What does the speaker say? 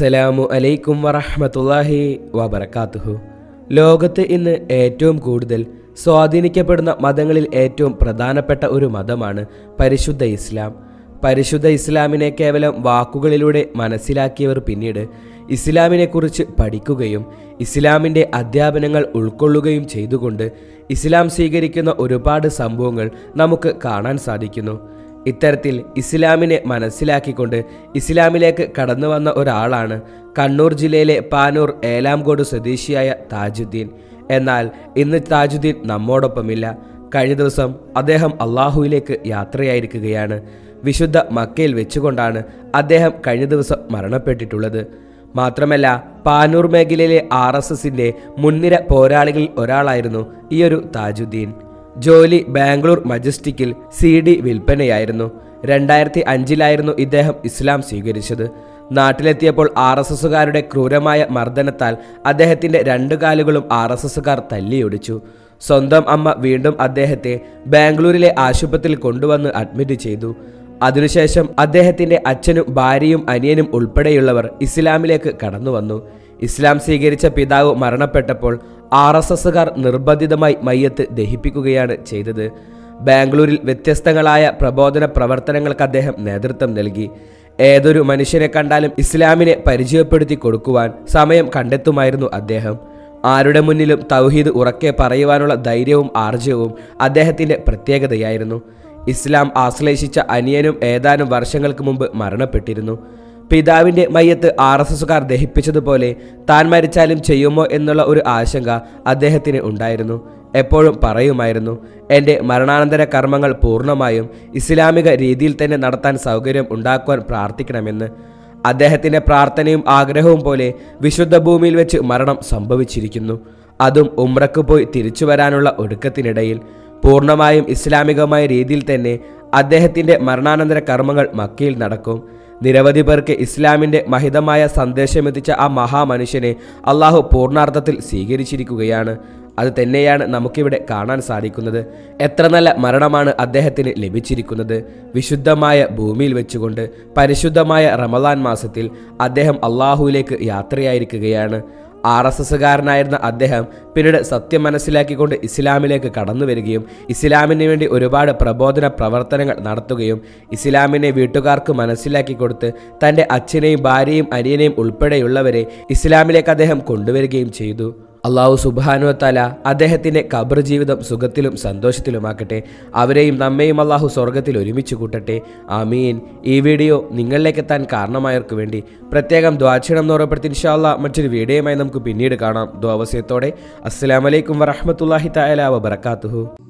അസ്സലാമു അലൈക്കും വറഹ്മത്തുള്ളാഹി വബറകാതുഹു ലോകത്ത് ഇന്ന് ഏറ്റവും കൂടുതൽ സ്വാധീനിക്കപ്പെടുന്ന മതങ്ങളിൽ ഏറ്റവും പ്രധാനപ്പെട്ട ഒരു മതമാണ് പരിശുദ്ധ ഇസ്ലാം പരിശുദ്ധ ഇസ്ലാമിനെ കേവലം വാക്കുകളിലൂടെ മനസ്സിലാക്കിയവർ പിന്നീട് ഇസ്ലാമിനെക്കുറിച്ച് പഠിക്കുകയും ഇസ്ലാമിൻ്റെ അധ്യാപനങ്ങൾ ഉൾക്കൊള്ളുകയും ചെയ്തുകൊണ്ട് ഇസ്ലാം സ്വീകരിക്കുന്ന ഒരുപാട് സംഭവങ്ങൾ നമുക്ക് കാണാൻ സാധിക്കുന്നു ഇത്തരത്തിൽ ഇസ്ലാമിനെ മനസ്സിലാക്കിക്കൊണ്ട് ഇസ്ലാമിലേക്ക് കടന്നു വന്ന ഒരാളാണ് കണ്ണൂർ ജില്ലയിലെ പാനൂർ ഏലാംകോട് സ്വദേശിയായ താജുദ്ദീൻ എന്നാൽ ഇന്ന് താജുദ്ദീൻ നമ്മോടൊപ്പമില്ല കഴിഞ്ഞ ദിവസം അദ്ദേഹം അള്ളാഹുവിലേക്ക് യാത്രയായിരിക്കുകയാണ് വിശുദ്ധ മക്കയിൽ വെച്ചുകൊണ്ടാണ് അദ്ദേഹം കഴിഞ്ഞ ദിവസം മരണപ്പെട്ടിട്ടുള്ളത് മാത്രമല്ല പാനൂർ മേഖലയിലെ ആർ എസ് എസിന്റെ മുൻനിര പോരാളികളിൽ ഒരാളായിരുന്നു ഈയൊരു താജുദ്ദീൻ ജോലി ബാംഗ്ലൂർ മജസ്റ്റിക്കിൽ സി ഡി വിൽപ്പനയായിരുന്നു രണ്ടായിരത്തി അഞ്ചിലായിരുന്നു ഇദ്ദേഹം ഇസ്ലാം സ്വീകരിച്ചത് നാട്ടിലെത്തിയപ്പോൾ ആർ എസ് എസുകാരുടെ ക്രൂരമായ മർദ്ദനത്താൽ അദ്ദേഹത്തിന്റെ രണ്ടു കാലുകളും ആർ എസ് എസുകാർ തല്ലിയൊടിച്ചു സ്വന്തം അമ്മ വീണ്ടും അദ്ദേഹത്തെ ബാംഗ്ലൂരിലെ ആശുപത്രിയിൽ കൊണ്ടുവന്ന് അഡ്മിറ്റ് ചെയ്തു അതിനുശേഷം അദ്ദേഹത്തിന്റെ അച്ഛനും ഭാര്യയും അനിയനും ഉൾപ്പെടെയുള്ളവർ ഇസ്ലാമിലേക്ക് കടന്നു വന്നു ഇസ്ലാം സ്വീകരിച്ച പിതാവ് മരണപ്പെട്ടപ്പോൾ ആർ എസ് എസുകാർ നിർബന്ധിതമായി മയ്യത്ത് ദഹിപ്പിക്കുകയാണ് ചെയ്തത് ബാംഗ്ലൂരിൽ വ്യത്യസ്തങ്ങളായ പ്രബോധന പ്രവർത്തനങ്ങൾക്ക് അദ്ദേഹം നേതൃത്വം നൽകി ഏതൊരു മനുഷ്യനെ കണ്ടാലും ഇസ്ലാമിനെ പരിചയപ്പെടുത്തി കൊടുക്കുവാൻ സമയം കണ്ടെത്തുമായിരുന്നു അദ്ദേഹം ആരുടെ മുന്നിലും തൗഹീദ് ഉറക്കെ പറയുവാനുള്ള ധൈര്യവും ആർജവും അദ്ദേഹത്തിന്റെ പ്രത്യേകതയായിരുന്നു ഇസ്ലാം ആശ്ലേഷിച്ച അനിയനും ഏതാനും വർഷങ്ങൾക്ക് മുമ്പ് മരണപ്പെട്ടിരുന്നു പിതാവിന്റെ മയ്യത്ത് ആർ എസ് എസുകാർ ദഹിപ്പിച്ചതുപോലെ താൻ മരിച്ചാലും ചെയ്യുമോ എന്നുള്ള ഒരു ആശങ്ക അദ്ദേഹത്തിന് ഉണ്ടായിരുന്നു എപ്പോഴും പറയുമായിരുന്നു എൻ്റെ മരണാനന്തര കർമ്മങ്ങൾ പൂർണ്ണമായും ഇസ്ലാമിക രീതിയിൽ തന്നെ നടത്താൻ സൗകര്യം ഉണ്ടാക്കുവാൻ പ്രാർത്ഥിക്കണമെന്ന് അദ്ദേഹത്തിൻ്റെ പ്രാർത്ഥനയും ആഗ്രഹവും പോലെ വിശുദ്ധ ഭൂമിയിൽ വെച്ച് മരണം സംഭവിച്ചിരിക്കുന്നു അതും ഉമ്രക്ക് പോയി തിരിച്ചു വരാനുള്ള ഒടുക്കത്തിനിടയിൽ പൂർണ്ണമായും ഇസ്ലാമികമായ രീതിയിൽ തന്നെ അദ്ദേഹത്തിൻ്റെ മരണാനന്തര കർമ്മങ്ങൾ മക്കയിൽ നടക്കും നിരവധി പേർക്ക് ഇസ്ലാമിൻ്റെ മഹിതമായ സന്ദേശമെത്തിച്ച ആ മഹാമനുഷ്യനെ അള്ളാഹു പൂർണ്ണാർത്ഥത്തിൽ സ്വീകരിച്ചിരിക്കുകയാണ് അത് തന്നെയാണ് നമുക്കിവിടെ കാണാൻ സാധിക്കുന്നത് എത്ര നല്ല മരണമാണ് അദ്ദേഹത്തിന് ലഭിച്ചിരിക്കുന്നത് വിശുദ്ധമായ ഭൂമിയിൽ വെച്ചുകൊണ്ട് പരിശുദ്ധമായ റമദാൻ മാസത്തിൽ അദ്ദേഹം അള്ളാഹുവിലേക്ക് യാത്രയായിരിക്കുകയാണ് ആർ എസ് എസുകാരനായിരുന്ന അദ്ദേഹം പിന്നീട് സത്യം മനസ്സിലാക്കിക്കൊണ്ട് ഇസ്ലാമിലേക്ക് കടന്നു വരികയും ഇസ്ലാമിന് വേണ്ടി ഒരുപാട് പ്രബോധന പ്രവർത്തനങ്ങൾ നടത്തുകയും ഇസ്ലാമിനെ വീട്ടുകാർക്ക് മനസ്സിലാക്കി കൊടുത്ത് തൻ്റെ അച്ഛനെയും ഭാര്യയും അനിയനെയും ഉൾപ്പെടെയുള്ളവരെ ഇസ്ലാമിലേക്ക് അദ്ദേഹം കൊണ്ടുവരികയും ചെയ്തു അള്ളാഹു സുബാനുവത്താല അദ്ദേഹത്തിൻ്റെ ഖബർ ജീവിതം സുഖത്തിലും സന്തോഷത്തിലുമാക്കട്ടെ അവരെയും നമ്മയും അള്ളാഹു സ്വർഗത്തിൽ ഒരുമിച്ച് കൂട്ടട്ടെ ആമീൻ ഈ വീഡിയോ നിങ്ങളിലേക്ക് എത്താൻ കാരണമായവർക്ക് വേണ്ടി പ്രത്യേകം ദ്വാക്ഷണം എന്ന് ഉറപ്പെടുത്തി ഇൻഷാല്ല മറ്റൊരു വീഡിയോയുമായി നമുക്ക് പിന്നീട് കാണാം ദ്വാവസ്യത്തോടെ അസ്സലാമലൈക്കും വറഹമത്തല്ലാഹി തആല വബറകാതുഹു